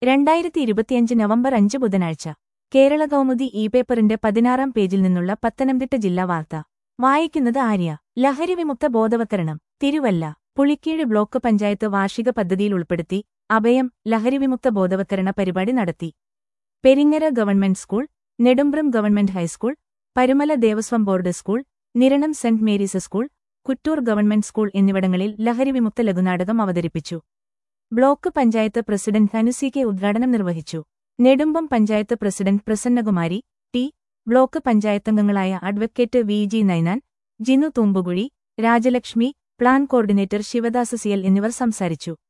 രണ്ടായിരത്തി ഇരുപത്തിയഞ്ച് നവംബർ അഞ്ച് ബുധനാഴ്ച കേരള കൗമുദി ഇ പേപ്പറിന്റെ പതിനാറാം പേജിൽ നിന്നുള്ള പത്തനംതിട്ട ജില്ലാ വാർത്ത വായിക്കുന്നത് ആര്യ ലഹരി വിമുക്ത ബോധവത്കരണം തിരുവല്ല പുളിക്കീഴ് ബ്ലോക്ക് പഞ്ചായത്ത് വാർഷിക പദ്ധതിയിൽ ഉൾപ്പെടുത്തി അഭയം ലഹരി വിമുക്ത ബോധവത്കരണ പരിപാടി നടത്തി Peringara government school Nedumpram government high school Parumala Devaswom board school Niranam saint Mary's school Kuttoor government school എന്നിവിടങ്ങളിൽ ലഹരി വിമുക്ത ലഘുനാടകം അവതരിപ്പിച്ചു block panchayat president Dhanusi K ഉദ്ഘാടനം നിർവഹിച്ചു Nedumbam panchayat president Prasannakumari T block പഞ്ചായത്തംഗങ്ങളായ advocate V G Ninan Jinu Thoombukuzhi Rajalakshmi plan coordinator Shivadas Siyal എന്നിവർ സംസാരിച്ചു